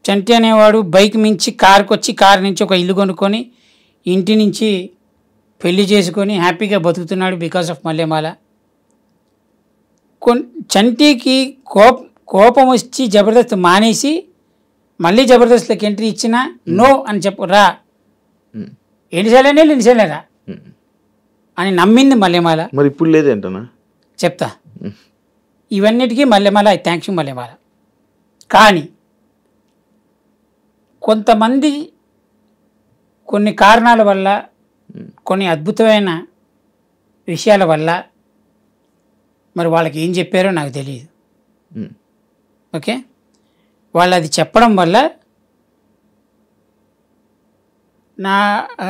చంటి అనేవాడు బైక్ మించి కారుకి వచ్చి కారు నుంచి ఒక ఇల్లు కొనుక్కొని ఇంటి నుంచి పెళ్లి చేసుకొని హ్యాపీగా బతుకుతున్నాడు బికాస్ ఆఫ్ మల్లెమాల కొన్ చంటికి కోప కోపం వచ్చి జబర్దస్త్ మానేసి మళ్ళీ జబర్దస్త్లోకి ఎంట్రీ ఇచ్చినా నో అని చెప్పు రా ఉమ్. ఎన్నిసార్లు ఎన్నిసార్లు రా ఉమ్. అని నమ్మింది మల్లెమాల మరి ఇప్పుడు లేదేంటనా చెప్తా ఉమ్. ఇవన్నిటికీ Mallemala I thanks you Mallemala కానీ కొంతమంది కొన్ని కారణాల వల్ల కొన్ని అద్భుతమైన విషయాల వల్ల మరి వాళ్ళకి ఏం చెప్పారో నాకు తెలియదు ఉమ్. ఓకే వాళ్ళు అది చెప్పడం వల్ల నా ఆ,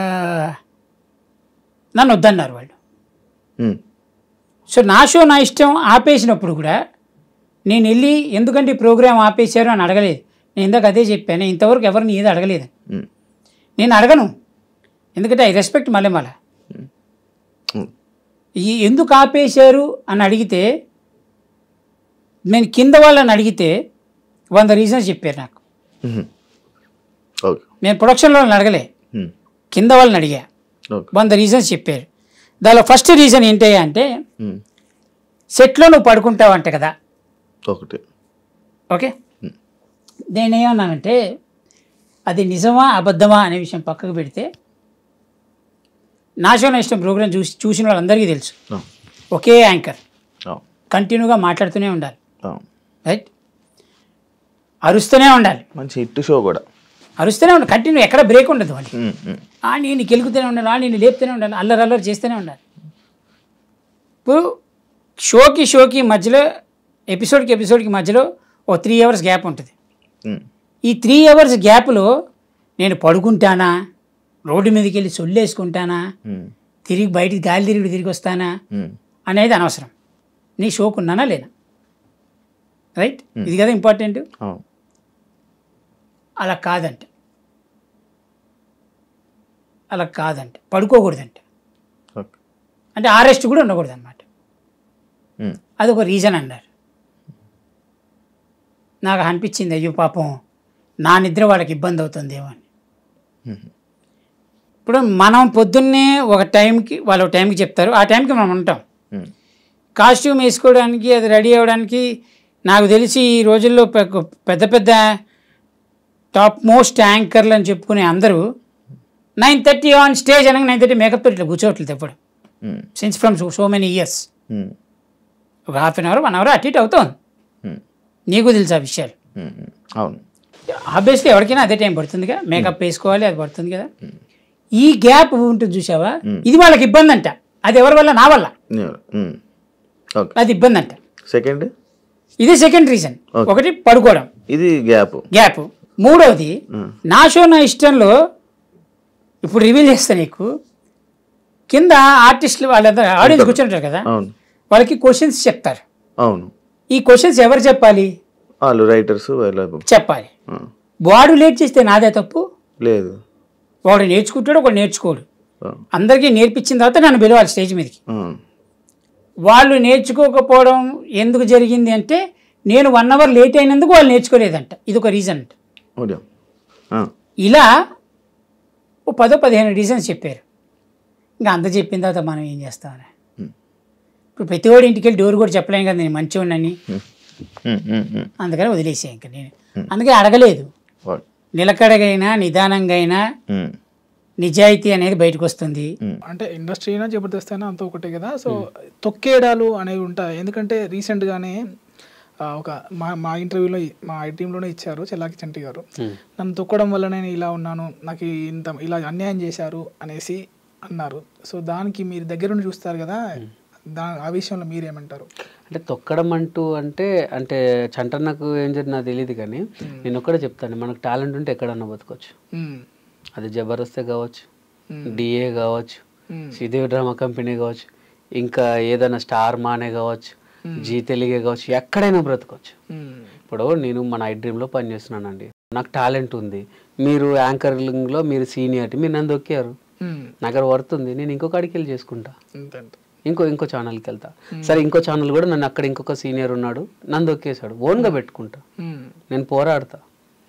నన్ను వద్దన్నారు వాళ్ళు ఉమ్. సో నా షో నా ఇష్టం ఆపేసినప్పుడు కూడా నేను వెళ్ళి ఎందుకంటే ఈ ప్రోగ్రామ్ ఆపేశారు అని అడగలేదు నేను ఇందాక అదే చెప్పాను ఇంతవరకు ఎవరిని ఏది అడగలేదు ఉమ్. నేను అడగను ఎందుకంటే ఐ రెస్పెక్ట్ మళ్ళీ మళ్ళా ఉమ్. ఈ ఎందుకు ఆపేశారు అని అడిగితే నేను కింద వాళ్ళని అడిగితే వంద రీజన్స్ చెప్పారు నాకు ఉమ్. ఓకే నేను ప్రొడక్షన్లో వాళ్ళని అడగలే ఉమ్. కింద వాళ్ళని అడిగా ఓకే వంద రీజన్స్ చెప్పారు దానిలో ఫస్ట్ రీజన్ ఏంటయ్యా అంటే ఉమ్. సెట్లో నువ్వు పడుకుంటావంట కదా ఒకటి ఓకే నేనేమన్నానంటే అది నిజమా అబద్ధమా అనే విషయం పక్కకు పెడితే నా షో నా ఇష్టం ప్రోగ్రామ్ చూసి చూసిన వాళ్ళందరికీ తెలుసు ఆ. ఒకే యాంకర్ అవును కంటిన్యూగా మాట్లాడుతూనే ఉండాలి అవును రైట్ అరుస్తూనే ఉండాలి మంచి హిట్ షో కూడా అరుస్తూనే ఉండాలి కంటిన్యూ ఎక్కడ బ్రేక్ ఉండదు వాళ్ళకి ఉమ్. ఉమ్. ఆ నేను కెలుగుతూనే ఉండాలి ఆ నేను లేపుతూనే ఉండాలి అల్లరి అల్లరి చేస్తూనే ఉండాలి ఇప్పుడు షోకి షోకి మధ్యలో ఎపిసోడ్కి ఎపిసోడ్కి మధ్యలో ఓ త్రీ అవర్స్ గ్యాప్ ఉంటుంది ఉమ్. ఈ త్రీ అవర్స్ గ్యాప్లో నేను పడుకుంటానా రోడ్డు మీదకి వెళ్ళి సొల్లేసుకుంటానా ఉమ్. తిరిగి బయటికి గాలి తిరిగి తిరిగి వస్తానా ఉమ్. అనేది అనవసరం నీ షోకు ఉన్నానా లేనా రైట్ ఇది కదా ఇంపార్టెంట్ అవును అలా కాదంట అలా కాదంట పడుకోకూడదంట ఓకే అంటే ఆరెస్ట్ కూడా ఉండకూడదు అనమాట ఉమ్. అదొక రీజన్ అన్నారు నాకు అనిపించింది అయ్యో పాపం నా నిద్ర వాళ్ళకి ఇబ్బంది అవుతుందేమో అని ఉమ్. ఇప్పుడు మనం పొద్దున్నే ఒక టైంకి వాళ్ళు ఒక టైంకి చెప్తారు ఆ టైంకి మనం ఉంటాం ఉమ్. కాస్ట్యూమ్ వేసుకోవడానికి అది రెడీ అవ్వడానికి నాకు తెలిసి ఈ రోజుల్లో పె- పెద్ద పెద్ద టాప్ మోస్ట్ యాంకర్లు అని చెప్పుకునే అందరూ నైన్ థర్టీ ఆన్ స్టేజ్ అనగా నైన్ థర్టీ మేకప్ ఇట్లా కూర్చోవట్లేదు ఎప్పుడు um. Since from so many years um. ఒక half an hour one hour అటు ఇటు అవుతుంది ఉమ్. నీకు తెలుసు ఆ విషయాలు ఉమ్. ఉమ్. అవును ఆబ్వియస్లీ ఎవరికైనా అదే టైం పడుతుందిగా మేకప్ వేసుకోవాలి అది పడుతుంది కదా ఈ గ్యాప్ ఉంటుంది చూసావా ఇది వాళ్ళకి ఇబ్బంది అంట అది ఎవరి వల్ల నా వల్ల ఉమ్. ఓకే అది ఇబ్బంది అంట సెకండ్ ఇది సెకండ్ రీజన్ Okay. ఒకటి పడుకోవడం ఇది గ్యాప్ గ్యాప్ మూడవది Hmm. నా షో నా ఇష్టంలో ఇప్పుడు రివీల్ చేస్తా నీకు కింద ఆర్టిస్టులు వాళ్ళందరూ ఆడియన్స్ కూర్చుంటారు కదా అవును వాళ్ళకి క్వశ్చన్స్ చెప్తారు అవును ఈ క్వశ్చన్స్ ఎవరు చెప్పాలి వాళ్ళు రైటర్స్ వాళ్ళు చెప్పాలి ఆ. వాడు లేట్ చేస్తే నాదే తప్పు లేదు వాడు నేర్చుకుంటాడు ఒకడు నేర్చుకోడు ఆ. అందరికీ నేర్పించిన తర్వాత నన్ను పిలవాలి స్టేజ్ మీదకి ఆ. వాళ్ళు నేర్చుకోకపోవడం ఎందుకు జరిగింది అంటే నేను వన్ అవర్ లేట్ అయినందుకు వాళ్ళు నేర్చుకోలేదంట ఇది ఒక రీజన్ అంట ఓకే ఆ. ఇలా ఓ పదో పదిహేను రీజన్స్ చెప్పారు ఇంకా అంత చెప్పిన తర్వాత మనం ఏం చేస్తామని Hmm. ఇప్పుడు ప్రతివాడి ఇంటికి వెళ్ళి డోర్ కూడా చెప్పలేం కదా నేను మంచివాడిని ఉమ్. ఉమ్. ఉమ్. ఉమ్. అందుకని వదిలేసా ఇంకా నేను అందుకే అడగలేదు ఓకే. నిలకడగైనా నిదానంగా అయినా ఉమ్. నిజాయితీ అనేది బయటకు వస్తుంది అంటే ఇండస్ట్రీ అయినా జబర్దస్త్ అయినా అంతా ఒకటే కదా సో తొక్కేయడాలు అనేవి ఉంటాయి ఎందుకంటే రీసెంట్గానే ఆ, ఒక మా మా ఇంటర్వ్యూలో మా ఐటీంలోనే ఇచ్చారు చెల్లాకి చంటి గారు నన్ను తొక్కడం వల్ల నేను ఇలా ఉన్నాను నాకు ఇంత ఇలా అన్యాయం చేశారు అనేసి అన్నారు సో దానికి మీరు దగ్గర నుండి చూస్తారు కదా దా ఆ విషయంలో మీరేమంటారు అంటే తొక్కడం అంటూ అంటే అంటే చంటన్నకు ఏం జరిగింది నాకు తెలియదు కానీ నేను ఒక్కడే చెప్తాను మనకు టాలెంట్ ఉంటే ఎక్కడన్నా బతకొచ్చు మ్మ్. అది జబర్దస్తే కావచ్చు డిఏ కావచ్చు శ్రీదేవి డ్రామా కంపెనీ కావచ్చు ఇంకా ఏదైనా స్టార్ మానే కావచ్చు జీ తెలుగే కావచ్చు ఎక్కడైనా బ్రతకొచ్చు మ్మ్. ఇప్పుడు నేను మన ఐ డ్రీమ్లో పనిచేస్తున్నానండి నాకు టాలెంట్ ఉంది మీరు యాంకరింగ్లో మీరు సీనియర్టీ మీరు నన్ను దొక్కారు మ్మ్. నాకు అక్కడ వర్త్ ఉంది నేను ఇంకొక అడికి వెళ్ళి చేసుకుంటా అంతే ఇంకో ఇంకో ఛానల్కి వెళ్తా సరే ఇంకో ఛానల్ కూడా నన్ను అక్కడ ఇంకొక సీనియర్ ఉన్నాడు నన్ను దొక్కేశాడు ఓన్గా పెట్టుకుంటా మ్మ్. నేను పోరాడతా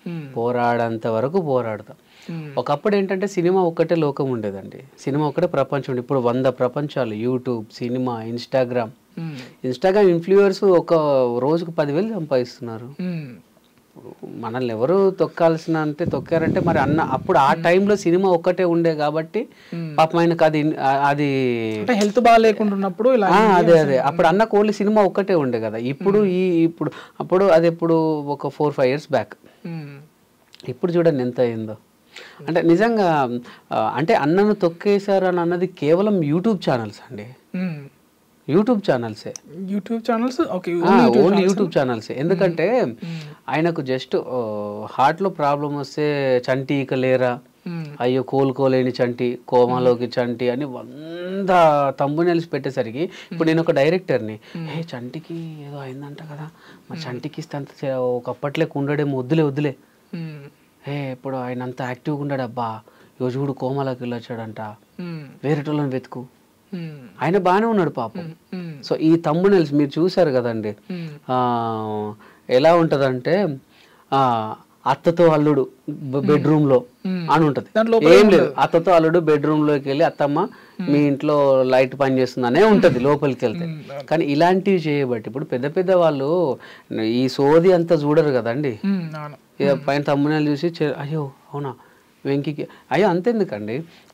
మ్మ్. పోరాడంత వరకు పోరాడతాం మ్మ్. ఒకప్పుడు ఏంటంటే సినిమా ఒక్కటే లోకం ఉండేదండి సినిమా ఒక్కటే ప్రపంచం ఉండే. ఇప్పుడు వంద ప్రపంచాలు యూట్యూబ్ సినిమా ఇన్స్టాగ్రామ్ మ్మ్. ఇన్స్టాగ్రామ్ ఇన్ఫ్లుయర్స్ ఒక రోజుకు పదివేలు సంపాదిస్తున్నారు మ్మ్. మనల్ని ఎవరు తొక్కాల్సిన అంతే తొక్కారంటే మరి అన్న అప్పుడు ఆ టైంలో సినిమా ఒక్కటే ఉండే కాబట్టి పాపం ఆయనకు అది ఆ- అది అంటే హెల్త్ బాగా లేకుండా ఉన్నప్పుడు ఇలా ఆ, అదే అదే అప్పుడు అన్న కోహ్లీ సినిమా ఒక్కటే ఉండే కదా ఇప్పుడు ఈ ఇప్పుడు అప్పుడు అది ఎప్పుడు ఒక ఫోర్ ఫైవ్ ఇయర్స్ బ్యాక్ మ్మ్. ఇప్పుడు చూడండి ఎంత అయిందో అంటే నిజంగా ఆ, అంటే అన్నను తొక్కేశారు అని అన్నది కేవలం యూట్యూబ్ ఛానల్స్ అండి మ్మ్. యూట్యూబ్ ఛానల్సే YouTube channels okay only YouTube channels ఎందుకంటే ఆయనకు జస్ట్ హార్ట్లో ప్రాబ్లం వస్తే చంటి ఇక లేరా మ్మ్. అయ్యో కోలుకోలేని చంటి కోమాలోకి చంటి అని వంద తమ్మునెల్స్ పెట్టేసరికి ఇప్పుడు నేను ఒక డైరెక్టర్ని ఏ చంటికి ఏదో అయిందంట కదా మా చంటికి ఇస్తే అంత చే- ఒకప్పట్లేక ఉండడేమో వద్దులే వద్దులే మ్మ్. ఏ ఇప్పుడు ఆయన అంత యాక్టివ్గా ఉన్నాడు అబ్బా ఈరోజు కూడా కోమాలోకి వెళ్ళొచ్చాడంట మ్మ్. వేరేటోళ్ళని వెతుకు మ్మ్. ఆయన బాగానే ఉన్నాడు పాపం మ్మ్. సో ఈ తమ్మునెల్స్ మీరు చూసారు కదండి మ్మ్. ఆ, ఎలా ఉంటదంటే ఆ, అత్తతో అల్లుడు బెడ్రూమ్ లో అని ఉంటది దాంట్లో ఏం లేదు అత్తతో అల్లుడు బెడ్రూమ్ లోకి వెళ్ళి అత్తమ్మ మీ ఇంట్లో లైట్ పని చేస్తుందనే ఉంటది లోపలికి వెళ్తే కానీ ఇలాంటివి చేయబట్టి ఇప్పుడు పెద్ద పెద్ద వాళ్ళు ఈ సోది అంతా చూడరు కదండి మ్మ్. అవును ఇక పైన తమ్మునేలు చూసి చే- అయ్యో అవునా వెంకికి అయ్యో అంతెందుకండి